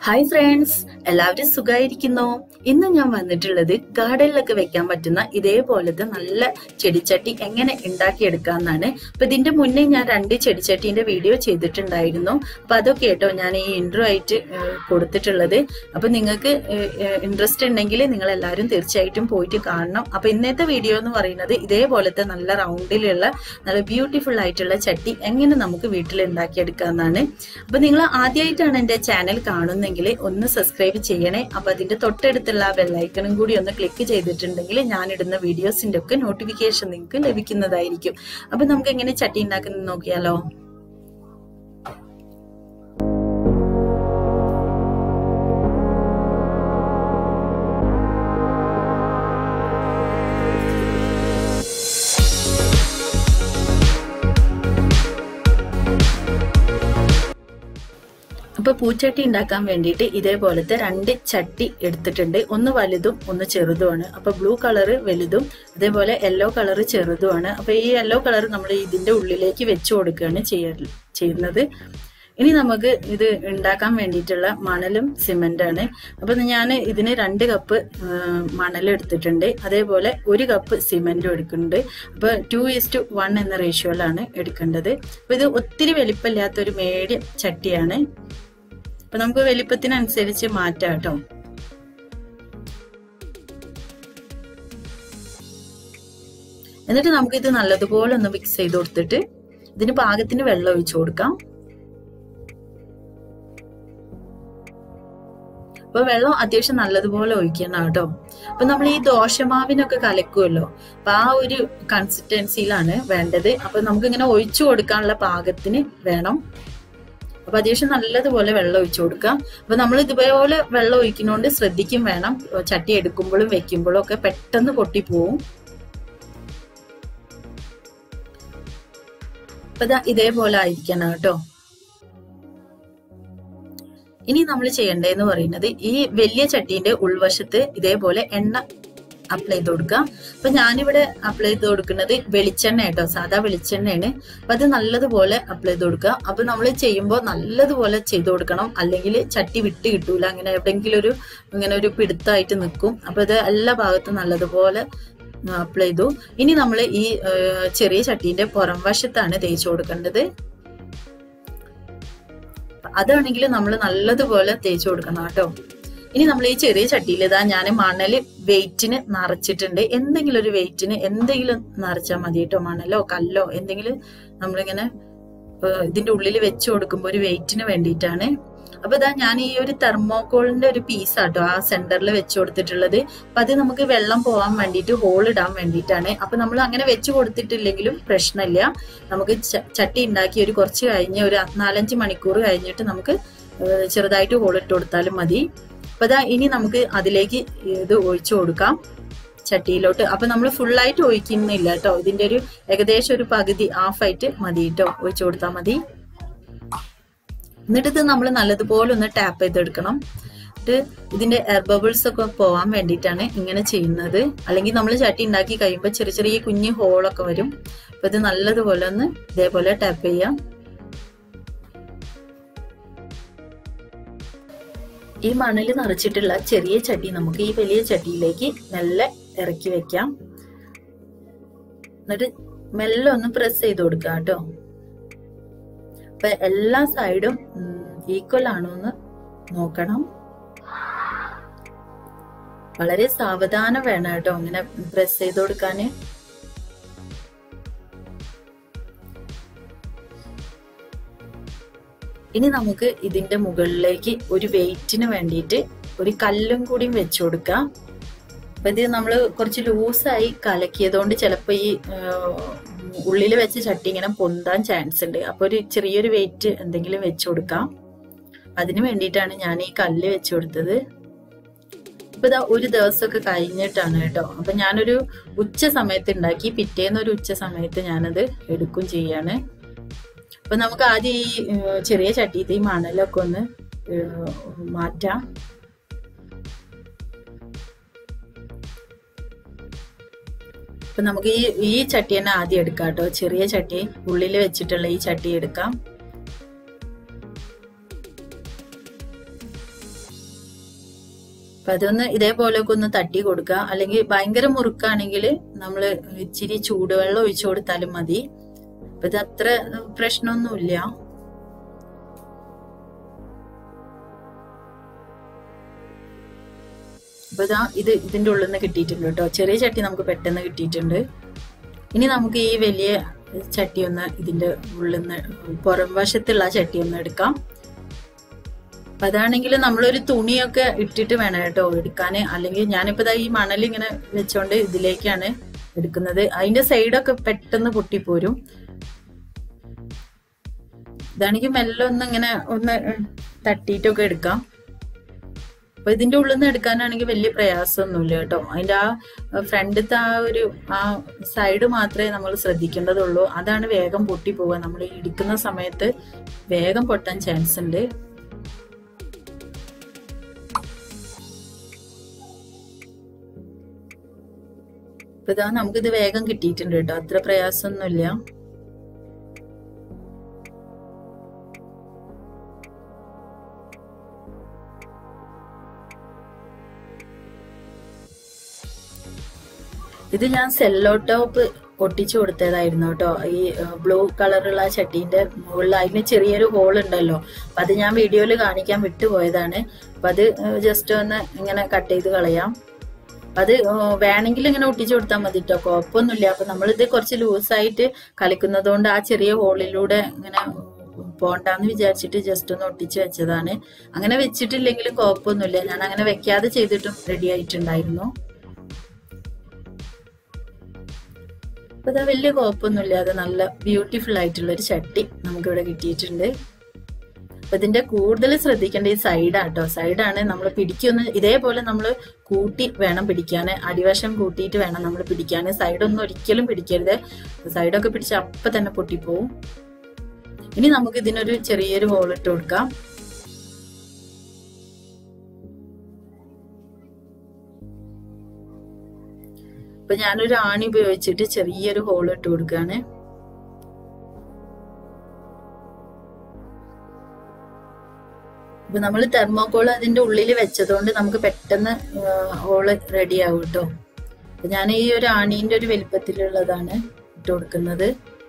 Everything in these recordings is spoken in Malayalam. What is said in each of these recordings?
ഹായ് ഫ്രണ്ട്സ് എല്ലാവരും സുഖമായിരിക്കുന്നോ ഇന്ന് ഞാൻ വന്നിട്ടുള്ളത് ഗാർഡനിലൊക്കെ വെക്കാൻ പറ്റുന്ന ഇതേപോലത്തെ നല്ല ചെടിച്ചട്ടി എങ്ങനെ ഉണ്ടാക്കിയെടുക്കാന്നാണ് അപ്പൊ ഇതിന്റെ മുന്നേ ഞാൻ രണ്ട് ചെടിച്ചട്ടീന്റെ വീഡിയോ ചെയ്തിട്ടുണ്ടായിരുന്നു അപ്പൊ അതൊക്കെ കേട്ടോ ഞാൻ ഈ ഇൻട്രോ ആയിട്ട് ഏഹ്, കൊടുത്തിട്ടുള്ളത് അപ്പൊ നിങ്ങൾക്ക് ഇൻട്രസ്റ്റ് ഉണ്ടെങ്കിൽ നിങ്ങൾ എല്ലാവരും തീർച്ചയായിട്ടും പോയിട്ട് കാണണം അപ്പൊ ഇന്നത്തെ വീഡിയോ എന്ന് പറയുന്നത് ഇതേപോലത്തെ നല്ല റൗണ്ടിലുള്ള നല്ല ബ്യൂട്ടിഫുൾ ആയിട്ടുള്ള ചട്ടി എങ്ങനെ നമുക്ക് വീട്ടിൽ ഉണ്ടാക്കിയെടുക്കാന്നാണ് അപ്പൊ നിങ്ങൾ ആദ്യമായിട്ടാണ് എന്റെ ചാനൽ കാണുന്നെങ്കിൽ ഒന്ന് സബ്സ്ക്രൈബ് ചെയ്യണേ അപ്പൊ അതിന്റെ തൊട്ടടുത്തുള്ള ആ ബെല്ലൈക്കണും കൂടി ഒന്ന് ക്ലിക്ക് ചെയ്തിട്ടുണ്ടെങ്കിൽ ഞാൻ ഇടുന്ന വീഡിയോസിന്റെ ഒക്കെ നോട്ടിഫിക്കേഷൻ നിങ്ങൾക്ക് ലഭിക്കുന്നതായിരിക്കും അപ്പൊ നമുക്ക് എങ്ങനെ ചട്ടി ഉണ്ടാക്കുന്നത് നോക്കിയാലോ അപ്പൊ പൂച്ചട്ടി ഉണ്ടാക്കാൻ വേണ്ടിയിട്ട് ഇതേപോലത്തെ രണ്ട് ചട്ടി എടുത്തിട്ടുണ്ട് ഒന്ന് വലുതും ഒന്ന് ചെറുതുമാണ് അപ്പൊ ബ്ലൂ കളറ് വലുതും അതേപോലെ യെല്ലോ കളറ് ചെറുതുമാണ് അപ്പൊ ഈ യെല്ലോ കളർ നമ്മൾ ഇതിന്റെ ഉള്ളിലേക്ക് വെച്ചു കൊടുക്കുകയാണ് ചെയ്യ- ചെയ്യുന്നത് ഇനി നമുക്ക് ഇത് ഉണ്ടാക്കാൻ വേണ്ടിയിട്ടുള്ള മണലും സിമെന്റാണ് അപ്പൊ ഞാൻ ഇതിന് രണ്ട് കപ്പ് മണൽ എടുത്തിട്ടുണ്ട് അതേപോലെ ഒരു കപ്പ് സിമെന്റും എടുക്കുന്നുണ്ട് അപ്പൊ ടു ഈസ്റ്റ് വൺ എന്ന റേഷ്യോയിലാണ് എടുക്കേണ്ടത് അപ്പൊ ഇത് ഒത്തിരി വലിപ്പമില്ലാത്ത ഒരു മീഡിയം ചട്ടിയാണ് അപ്പൊ നമുക്ക് വലിപ്പത്തിനനുസരിച്ച് മാറ്റാം കേട്ടോ എന്നിട്ട് നമുക്ക് ഇത് നല്ലതുപോലെ ഒന്ന് മിക്സ് ചെയ്ത് കൊടുത്തിട്ട് ഇതിന് പാകത്തിന് വെള്ളം ഒഴിച്ചു കൊടുക്കാം അപ്പൊ വെള്ളം അത്യാവശ്യം നല്ലതുപോലെ ഒഴിക്കണം കേട്ടോ അപ്പൊ നമ്മൾ ഈ ദോശമാവിനൊക്കെ കലക്കുമല്ലോ അപ്പൊ ആ ഒരു കൺസിസ്റ്റൻസിയിലാണ് വേണ്ടത് അപ്പൊ നമുക്ക് ഇങ്ങനെ ഒഴിച്ചു കൊടുക്കാനുള്ള പാകത്തിന് വേണം അപ്പൊ അത്യാവശ്യം നല്ലതുപോലെ വെള്ളം ഒഴിച്ചു കൊടുക്കാം അപ്പൊ നമ്മൾ ഇതുപോലെ വെള്ളം ഒഴിക്കുന്നോണ്ട് ശ്രദ്ധിക്കും വേണം ചട്ടി എടുക്കുമ്പോഴും വെക്കുമ്പോഴും ഒക്കെ പെട്ടെന്ന് പൊട്ടിപ്പോവും അപ്പൊ ഇതാ ഇതേപോലെ ആയിരിക്കണം കേട്ടോ ഇനി നമ്മൾ ചെയ്യേണ്ടതെന്ന് പറയുന്നത് ഈ വലിയ ചട്ടീന്റെ ഉൾവശത്ത് ഇതേപോലെ എണ്ണ അപ്ലൈ ചെയ്ത് കൊടുക്കുക അപ്പൊ ഞാനിവിടെ അപ്ലൈ ചെയ്ത് കൊടുക്കുന്നത് വെളിച്ചെണ്ണ കേട്ടോ സാധാ വെളിച്ചെണ്ണയാണ് അപ്പൊ അത് നല്ലതുപോലെ അപ്ലൈ ചെയ്ത് കൊടുക്കുക അപ്പൊ നമ്മൾ ചെയ്യുമ്പോൾ നല്ലതുപോലെ ചെയ്ത് കൊടുക്കണം അല്ലെങ്കിൽ ചട്ടി വിട്ട് കിട്ടൂല അങ്ങനെ എവിടെയെങ്കിലും ഒരു ഇങ്ങനെ ഒരു പിടുത്തമായിട്ട് നിൽക്കും അപ്പൊ ഇത് എല്ലാ ഭാഗത്തും നല്ലതുപോലെ അപ്ലൈ ചെയ്തു ഇനി നമ്മൾ ഈ ഏഹ്, ചെറിയ ചട്ടീന്റെ പുറം വശത്താണ് തേച്ച് കൊടുക്കേണ്ടത് അതാണെങ്കിൽ നമ്മൾ നല്ലതുപോലെ തേച്ച് കൊടുക്കണം കേട്ടോ ഇനി നമ്മൾ ഈ ചെറിയ ചട്ടിയിൽ ഇതാ ഞാൻ മണല് വെയിറ്റിന് നിറച്ചിട്ടുണ്ട് എന്തെങ്കിലും ഒരു വെയിറ്റിന് എന്തെങ്കിലും നിറച്ചാൽ മതി കേട്ടോ മണലോ കല്ലോ എന്തെങ്കിലും നമ്മളിങ്ങനെ ഏഹ്, ഇതിന്റെ ഉള്ളിൽ വെച്ച് കൊടുക്കുമ്പോൾ ഒരു വെയിറ്റിന് വേണ്ടിയിട്ടാണ് അപ്പൊ ഇതാ ഞാൻ ഈ ഒരു തെർമോക്കോളിന്റെ ഒരു പീസ് ആട്ടോ ആ സെന്ററിൽ വെച്ച് കൊടുത്തിട്ടുള്ളത് അപ്പൊ അത് നമുക്ക് വെള്ളം പോകാൻ വേണ്ടിയിട്ട് ഹോൾ ഇടാൻ വേണ്ടിയിട്ടാണ് അപ്പൊ നമ്മൾ അങ്ങനെ വെച്ച് കൊടുത്തിട്ടില്ലെങ്കിലും പ്രശ്നമില്ല നമുക്ക് ച- ചട്ടി ഉണ്ടാക്കി ഒരു കുറച്ച് കഴിഞ്ഞ് ഒരു നാലഞ്ച് മണിക്കൂർ കഴിഞ്ഞിട്ട് നമുക്ക് ഏഹ് ചെറുതായിട്ട് ഹോൾ ഇട്ട് കൊടുത്താലും മതി അപ്പൊ ഇതാ ഇനി നമുക്ക് അതിലേക്ക് ഇത് ഒഴിച്ചു കൊടുക്കാം ചട്ടിയിലോട്ട് അപ്പൊ നമ്മൾ ഫുള്ളായിട്ട് ഒഴിക്കുന്നില്ല കേട്ടോ ഇതിന്റെ ഒരു ഏകദേശം ഒരു പകുതി ഹാഫ് ആയിട്ട് മതി കേട്ടോ ഒഴിച്ചു കൊടുത്താൽ മതി എന്നിട്ട് ഇത് നമ്മൾ നല്ലതുപോലെ ഒന്ന് ടാപ്പ് ചെയ്തെടുക്കണം എന്നിട്ട് ഇതിന്റെ എയർ ബബിൾസ് ഒക്കെ പോവാൻ വേണ്ടിയിട്ടാണ് ഇങ്ങനെ ചെയ്യുന്നത് അല്ലെങ്കിൽ നമ്മൾ ചട്ടി ഉണ്ടാക്കി കഴിയുമ്പോൾ ചെറിയ ചെറിയ കുഞ്ഞു ഹോളൊക്കെ വരും അപ്പൊ ഇത് നല്ലതുപോലെ ഒന്ന് ഇതേപോലെ ടാപ്പ് ചെയ്യാം ഈ മണൽ നിറച്ചിട്ടുള്ള ചെറിയ ചട്ടി നമുക്ക് ഈ വലിയ ചട്ടിയിലേക്ക് മെല്ലെ ഇറക്കി വെക്കാം എന്നിട്ട് മെല്ലെ ഒന്ന് പ്രസ് ചെയ്ത് കൊടുക്കാം കേട്ടോ അപ്പൊ എല്ലാ സൈഡും ഈക്വൽ ആണോ എന്ന് നോക്കണം വളരെ സാവധാനം വേണം കേട്ടോ ഇങ്ങനെ പ്രസ് ചെയ്ത് കൊടുക്കാന് ഇനി നമുക്ക് ഇതിന്റെ മുകളിലേക്ക് ഒരു വെയിറ്റിന് വേണ്ടിയിട്ട് ഒരു കല്ലും കൂടിയും വെച്ചു കൊടുക്കാം അപ്പൊ ഇത് നമ്മൾ കുറച്ച് ലൂസായി കലക്കിയതുകൊണ്ട് ചിലപ്പോൾ ഈ ഉള്ളിൽ വെച്ച് ചട്ടി ഇങ്ങനെ പൊന്താൻ ചാൻസ് ഉണ്ട് അപ്പൊ ഒരു ചെറിയൊരു വെയിറ്റ് എന്തെങ്കിലും വെച്ചു കൊടുക്കാം അതിന് വേണ്ടിയിട്ടാണ് ഞാൻ ഈ കല്ല് വെച്ചു കൊടുത്തത് ഇപ്പൊ ഇതാ ഒരു ദിവസമൊക്കെ കഴിഞ്ഞിട്ടാണ് കേട്ടോ അപ്പൊ ഞാനൊരു ഉച്ച സമയത്ത് ഉണ്ടാക്കി പിറ്റേന്ന് ഒരു ഉച്ച സമയത്ത് ഞാനത് എടുക്കും ചെയ്യാണ് അപ്പൊ നമുക്ക് ആദ്യം ഈ ഏഹ്, ചെറിയ ചട്ടിയത്തെ ഈ മണലൊക്കെ ഒന്ന് ഏഹ്, മാറ്റാം അപ്പൊ നമുക്ക് ഈ ഈ ചട്ടി തന്നെ ആദ്യം എടുക്കാം കേട്ടോ ചെറിയ ചട്ടി ഉള്ളിൽ വെച്ചിട്ടുള്ള ഈ ചട്ടി എടുക്കാം അപ്പൊ അതൊന്ന് ഇതേപോലെയൊക്കെ ഒന്ന് തട്ടി കൊടുക്കുക അല്ലെങ്കിൽ ഭയങ്കര മുറുക്കാണെങ്കിൽ നമ്മൾ ഇച്ചിരി ചൂടുവെള്ളം ഒഴിച്ചു കൊടുത്താലും മതി അപ്പൊ ഇത് അത്ര പ്രശ്നമൊന്നുമില്ല അപ്പൊ ഇതാ ഇത് ഇതിന്റെ ഉള്ളിൽ നിന്ന് കിട്ടിയിട്ടുണ്ട് കേട്ടോ ചെറിയ ചട്ടി നമുക്ക് പെട്ടെന്ന് കിട്ടിയിട്ടുണ്ട് ഇനി നമുക്ക് ഈ വലിയ ചട്ടി ഒന്ന് ഇതിന്റെ ഉള്ളിൽ നിന്ന് പുറം വശത്തുള്ള ചട്ടി ഒന്ന് എടുക്കാം അപ്പൊ അതാണെങ്കിൽ നമ്മളൊരു തുണിയൊക്കെ ഇട്ടിട്ട് വേണം കേട്ടോ എടുക്കാൻ അല്ലെങ്കിൽ ഞാനിപ്പോ ഈ മണൽ ഇങ്ങനെ വെച്ചോണ്ട് ഇതിലേക്കാണ് എടുക്കുന്നത് അതിന്റെ സൈഡൊക്കെ പെട്ടെന്ന് പൊട്ടിപ്പോരും ഇതാണെങ്കിൽ മെല്ലെ ഒന്ന് ഇങ്ങനെ ഒന്ന് തട്ടിയിട്ടൊക്കെ എടുക്കാം അപ്പൊ ഇതിന്റെ ഉള്ളിൽ നിന്ന് എടുക്കാനാണെങ്കിൽ വലിയ പ്രയാസമൊന്നുമില്ല കേട്ടോ അതിന്റെ ആ ഫ്രണ്ടത്തെ ആ ഒരു ആ സൈഡ് മാത്രമേ നമ്മൾ ശ്രദ്ധിക്കേണ്ടതുള്ളൂ അതാണ് വേഗം പൊട്ടിപ്പോവുക നമ്മൾ ഇടിക്കുന്ന സമയത്ത് വേഗം പൊട്ടാൻ ചാൻസ് ഉണ്ട് ഇപ്പൊ ഇതാ നമുക്കിത് വേഗം കിട്ടിയിട്ടുണ്ട് കേട്ടോ അത്ര പ്രയാസമൊന്നുമില്ല ഇത് ഞാൻ സെല്ലോ ടോപ്പ് ഒട്ടിച്ചു കൊടുത്തതായിരുന്നു കേട്ടോ ഈ ബ്ലൂ കളറുള്ള ചട്ടീന്റെ മുകളിൽ അതിന് ചെറിയൊരു ഹോൾ ഉണ്ടല്ലോ അപ്പൊ അത് ഞാൻ വീഡിയോയിൽ കാണിക്കാൻ വിട്ടുപോയതാണ് അപ്പൊ അത് ജസ്റ്റ് ഒന്ന് ഇങ്ങനെ കട്ട് ചെയ്ത് കളയാം അത് വേണമെങ്കിൽ ഇങ്ങനെ ഒട്ടിച്ചു കൊടുത്താൽ മതി കേട്ടോ കുഴപ്പമൊന്നുമില്ല അപ്പൊ നമ്മളിത് കുറച്ച് ലൂസായിട്ട് കളിക്കുന്നത് കൊണ്ട് ആ ചെറിയ ഹോളിലൂടെ ഇങ്ങനെ പോണ്ടാന്ന് വിചാരിച്ചിട്ട് ജസ്റ്റ് ഒന്ന് ഒട്ടിച്ചു വെച്ചതാണ് അങ്ങനെ വെച്ചിട്ടില്ലെങ്കിലും കുഴപ്പമൊന്നുമില്ല ഞാൻ അങ്ങനെ വെക്കാതെ ചെയ്തിട്ടും റെഡി ആയിട്ടുണ്ടായിരുന്നു അപ്പൊ ഇതാ വലിയ കുഴപ്പമൊന്നുമില്ലാതെ നല്ല ബ്യൂട്ടിഫുൾ ആയിട്ടുള്ള ഒരു ചട്ടി നമുക്കിവിടെ കിട്ടിയിട്ടുണ്ട് അപ്പൊ ഇതിന്റെ കൂടുതൽ ശ്രദ്ധിക്കേണ്ട ഈ സൈഡാട്ടോ സൈഡാണ് നമ്മൾ പിടിക്കൊന്ന് ഇതേപോലെ നമ്മൾ കൂട്ടി വേണം പിടിക്കാൻ അടിവശം കൂട്ടിയിട്ട് വേണം നമ്മൾ പിടിക്കാൻ സൈഡൊന്നും ഒരിക്കലും പിടിക്കരുത് സൈഡൊക്കെ പിടിച്ച് അപ്പൊ തന്നെ പൊട്ടിപ്പോവും ഇനി നമുക്ക് ഇതിനൊരു ചെറിയൊരു ഹോൾ ഇട്ട് കൊടുക്കാം അപ്പൊ ഞാനൊരു ആണി ഉപയോഗിച്ചിട്ട് ചെറിയൊരു ഹോൾ ഇട്ട് കൊടുക്കുകയാണ് അപ്പൊ നമ്മൾ തെർമോക്കോൾ അതിന്റെ ഉള്ളിൽ വെച്ചതുകൊണ്ട് നമുക്ക് പെട്ടെന്ന് ഹോള് റെഡി ആവും കേട്ടോ അപ്പൊ ഞാൻ ഈ ഒരു ആണീന്റെ ഒരു വലിപ്പത്തിലുള്ളതാണ് ഇട്ട് കൊടുക്കുന്നത്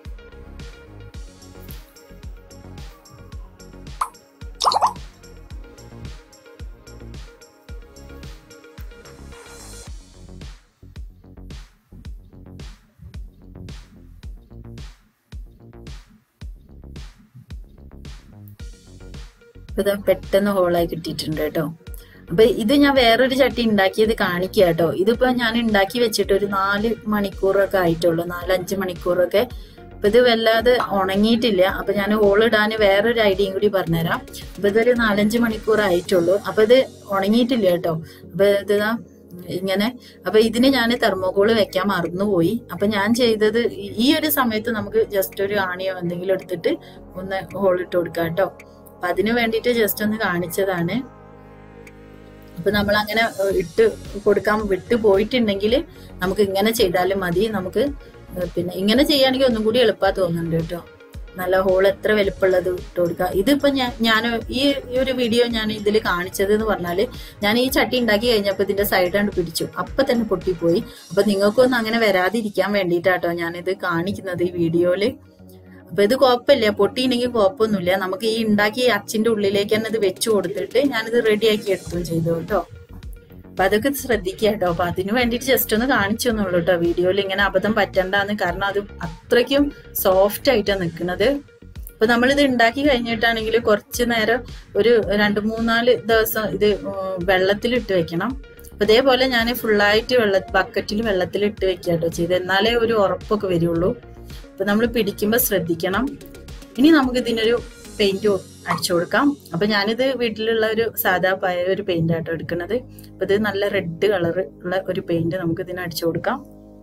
ഇത് പെട്ടെന്ന് ഹോളായി കിട്ടിയിട്ടുണ്ട് കേട്ടോ അപ്പൊ ഇത് ഞാൻ വേറൊരു ചട്ടി ഉണ്ടാക്കിയത് കാണിക്കുക കേട്ടോ ഇതിപ്പോ ഞാൻ ഉണ്ടാക്കി വെച്ചിട്ട് ഒരു നാല് മണിക്കൂറൊക്കെ ആയിട്ടുള്ളൂ നാലഞ്ച് മണിക്കൂറൊക്കെ അപ്പൊ ഇത് വല്ലാതെ ഉണങ്ങിയിട്ടില്ല അപ്പൊ ഞാൻ ഹോളിടാൻ വേറൊരു ഐഡിയയും കൂടി പറഞ്ഞുതരാം അപ്പൊ ഇതൊരു നാലഞ്ച് മണിക്കൂർ ആയിട്ടുള്ളൂ അപ്പൊ ഇത് ഉണങ്ങിയിട്ടില്ല കേട്ടോ അപ്പൊ ഇത് ഇങ്ങനെ അപ്പൊ ഇതിന് ഞാൻ തെർമോകോള് വെക്കാൻ മറന്നുപോയി അപ്പൊ ഞാൻ ചെയ്തത് ഈ ഒരു സമയത്ത് നമുക്ക് ജസ്റ്റ് ഒരു ആണിയോ എന്തെങ്കിലും എടുത്തിട്ട് ഒന്ന് ഹോളിട്ട് കൊടുക്കാം കേട്ടോ അപ്പൊ അതിനു വേണ്ടിയിട്ട് ജസ്റ്റ് ഒന്ന് കാണിച്ചതാണ് അപ്പൊ നമ്മൾ അങ്ങനെ ഇട്ട് കൊടുക്കാൻ വിട്ടു പോയിട്ടുണ്ടെങ്കിൽ നമുക്ക് ഇങ്ങനെ ചെയ്താലും മതി നമുക്ക് പിന്നെ ഇങ്ങനെ ചെയ്യുകയാണെങ്കിൽ ഒന്നും കൂടി എളുപ്പമാ തോന്നുന്നുണ്ട് കേട്ടോ നല്ല ഹോൾ എത്ര വലുപ്പമുള്ളത് ഇട്ട് കൊടുക്കുക ഇതിപ്പോ ഞാൻ ഞാൻ ഈ ഒരു വീഡിയോ ഞാൻ ഇതിൽ കാണിച്ചത് എന്ന് പറഞ്ഞാല് ഞാൻ ഈ ചട്ടി ഉണ്ടാക്കി കഴിഞ്ഞപ്പോൾ ഇതിന്റെ സൈഡ് കണ്ട് പിടിച്ചു അപ്പൊ തന്നെ പൊട്ടിപ്പോയി അപ്പൊ നിങ്ങൾക്കൊന്നും അങ്ങനെ വരാതിരിക്കാൻ വേണ്ടിയിട്ടാട്ടോ ഞാനിത് കാണിക്കുന്നത് ഈ വീഡിയോയില് അപ്പൊ ഇത് കുഴപ്പമില്ല പൊട്ടിയില്ലെങ്കിൽ കുഴപ്പമൊന്നുമില്ല നമുക്ക് ഈ ഉണ്ടാക്കി അച്ചിന്റെ ഉള്ളിലേക്ക് തന്നെ ഇത് വെച്ചു കൊടുത്തിട്ട് ഞാനിത് റെഡിയാക്കി എടുത്തും ചെയ്തു കേട്ടോ അപ്പൊ അതൊക്കെ ശ്രദ്ധിക്കുക കേട്ടോ അപ്പൊ അതിന് വേണ്ടിട്ട് ജസ്റ്റ് ഒന്ന് കാണിച്ചു എന്നുള്ളൂ കേട്ടോ വീഡിയോയിൽ ഇങ്ങനെ അബദ്ധം പറ്റണ്ടെന്ന് കാരണം അത് അത്രയ്ക്കും സോഫ്റ്റ് ആയിട്ടാണ് നിൽക്കുന്നത് അപ്പൊ നമ്മളിത് ഉണ്ടാക്കി കഴിഞ്ഞിട്ടാണെങ്കിൽ കുറച്ച് നേരം ഒരു രണ്ട് മൂന്നാല് ദിവസം ഇത് വെള്ളത്തിലിട്ട് വെക്കണം അപ്പൊ ഇതേപോലെ ഞാൻ ഫുള്ളായിട്ട് വെള്ള ബക്കറ്റിൽ വെള്ളത്തിൽ ഇട്ട് വെക്കുക കേട്ടോ ചെയ്ത് എന്നാലേ ഒരു ഉറപ്പൊക്കെ വരുള്ളൂ അപ്പൊ നമ്മൾ പിടിക്കുമ്പോൾ ശ്രദ്ധിക്കണം ഇനി നമുക്ക് ഇതിനൊരു പെയിന്റ് അടിച്ചു കൊടുക്കാം അപ്പൊ ഞാനിത് വീട്ടിലുള്ള ഒരു സാധാ പഴയ ഒരു പെയിന്റ് ആട്ടോ എടുക്കുന്നത് അപ്പൊ ഇത് നല്ല റെഡ് കളർ ഉള്ള ഒരു പെയിന്റ് നമുക്ക് ഇതിന് അടിച്ചു കൊടുക്കാം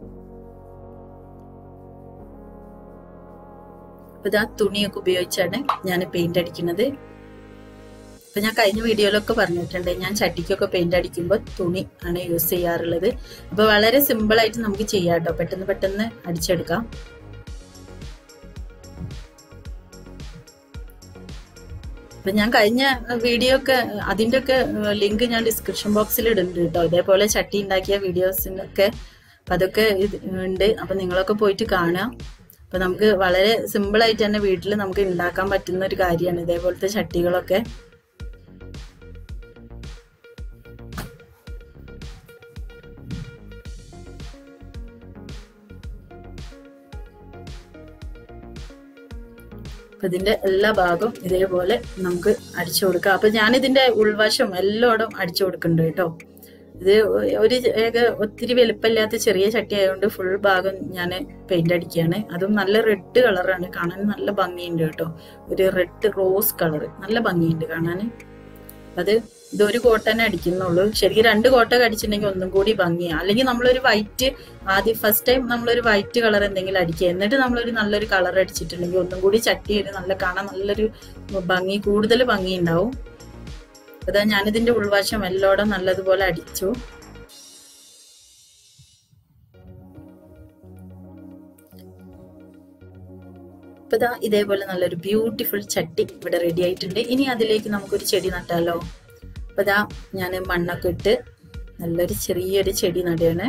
അപ്പൊ ഇത് ആ തുണിയൊക്കെ ഉപയോഗിച്ചാണ് ഞാൻ പെയിന്റ് അടിക്കുന്നത് അപ്പൊ ഞാൻ കഴിഞ്ഞ വീഡിയോയിലൊക്കെ പറഞ്ഞിട്ടുണ്ട് ഞാൻ ചട്ടിക്കൊക്കെ പെയിന്റ് അടിക്കുമ്പോൾ തുണി ആണ് യൂസ് ചെയ്യാറുള്ളത് അപ്പൊ വളരെ സിമ്പിൾ ആയിട്ട് നമുക്ക് ചെയ്യാം കേട്ടോ പെട്ടെന്ന് പെട്ടെന്ന് അടിച്ചെടുക്കാം അപ്പൊ ഞാൻ കഴിഞ്ഞ വീഡിയോ ഒക്കെ അതിന്റെ ഒക്കെ ലിങ്ക് ഞാൻ ഡിസ്ക്രിപ്ഷൻ ബോക്സിൽ ഇടുന്നുണ്ട് കേട്ടോ ഇതേപോലെ ചട്ടി ഉണ്ടാക്കിയ വീഡിയോസിനൊക്കെ അപ്പൊ അതൊക്കെ ഇത് ഉണ്ട് അപ്പൊ നിങ്ങളൊക്കെ പോയിട്ട് കാണാം അപ്പൊ നമുക്ക് വളരെ സിമ്പിൾ ആയിട്ട് തന്നെ വീട്ടിൽ നമുക്ക് ഉണ്ടാക്കാൻ പറ്റുന്ന ഒരു കാര്യമാണ് ഇതേപോലത്തെ ചട്ടികളൊക്കെ അപ്പൊ ഇതിന്റെ എല്ലാ ഭാഗവും ഇതേപോലെ നമുക്ക് അടിച്ചു കൊടുക്കാം അപ്പൊ ഞാൻ ഇതിന്റെ ഉൾവശം എല്ലായിടും അടിച്ചു കൊടുക്കുന്നുണ്ട് കേട്ടോ ഇത് ഒരു ഏക ഒത്തിരി വലുപ്പമില്ലാത്ത ചെറിയ ചട്ടി ആയതുകൊണ്ട് ഫുൾ ഭാഗം ഞാൻ പെയിന്റ് അടിക്കുകയാണ് അതും നല്ല റെഡ് കളറാണ് കാണാൻ നല്ല ഭംഗിയുണ്ട് കേട്ടോ ഒരു റെഡ് റോസ് കളർ നല്ല ഭംഗിയുണ്ട് കാണാൻ അത് ഇതൊരു കോട്ട തന്നെ അടിക്കുന്നുള്ളൂ ശരിക്കും രണ്ട് കോട്ട അടിച്ചിട്ടുണ്ടെങ്കിൽ ഒന്നും കൂടി ഭംഗിയാണ് അല്ലെങ്കിൽ നമ്മളൊരു വൈറ്റ് ആദ്യം ഫസ്റ്റ് ടൈം നമ്മളൊരു വൈറ്റ് കളർ എന്തെങ്കിലും അടിക്കുക എന്നിട്ട് നമ്മളൊരു നല്ലൊരു കളർ അടിച്ചിട്ടുണ്ടെങ്കിൽ ഒന്നും കൂടി ചട്ടി ഒരു നല്ല കാണാൻ നല്ലൊരു ഭംഗി കൂടുതൽ ഭംഗി ഉണ്ടാവും അതാ ഞാനിതിന്റെ ഉൾവശം എല്ലോടെ നല്ലതുപോലെ അടിച്ചു ഇപ്പൊ ഇതാ ഇതേപോലെ നല്ലൊരു ബ്യൂട്ടിഫുൾ ചട്ടി ഇവിടെ റെഡി ആയിട്ടുണ്ട് ഇനി അതിലേക്ക് നമുക്കൊരു ചെടി നട്ടാലോ അപ്പൊ ഇതാ ഞാൻ മണ്ണൊക്കെ ഇട്ട് നല്ലൊരു ചെറിയൊരു ചെടി നടുകയാണ്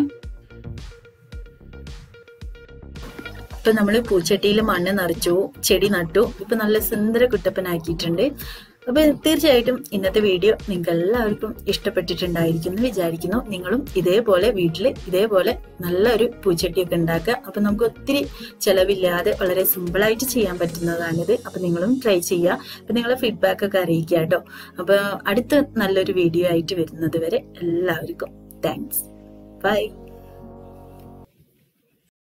ഇപ്പൊ നമ്മൾ പൂച്ചട്ടിയിൽ മണ്ണ് നിറച്ചു ചെടി നട്ടു ഇപ്പൊ നല്ല സുന്ദര കുട്ടപ്പനാക്കിയിട്ടുണ്ട് അപ്പൊ തീർച്ചയായിട്ടും ഇന്നത്തെ വീഡിയോ നിങ്ങൾക്ക് എല്ലാവർക്കും ഇഷ്ടപ്പെട്ടിട്ടുണ്ടായിരിക്കും എന്ന് വിചാരിക്കുന്നു നിങ്ങളും ഇതേപോലെ വീട്ടിൽ ഇതേപോലെ നല്ലൊരു പൂച്ചട്ടിയൊക്കെ ഉണ്ടാക്കുക അപ്പൊ നമുക്ക് ഒത്തിരി ചെലവില്ലാതെ വളരെ സിമ്പിളായിട്ട് ചെയ്യാൻ പറ്റുന്നതാണിത് അപ്പൊ നിങ്ങളും ട്രൈ ചെയ്യുക അപ്പൊ നിങ്ങളെ ഫീഡ്ബാക്ക് ഒക്കെ അറിയിക്കുക കേട്ടോ അപ്പൊ അടുത്ത നല്ലൊരു വീഡിയോ ആയിട്ട് വരുന്നത് വരെ എല്ലാവർക്കും താങ്ക്സ് ബൈ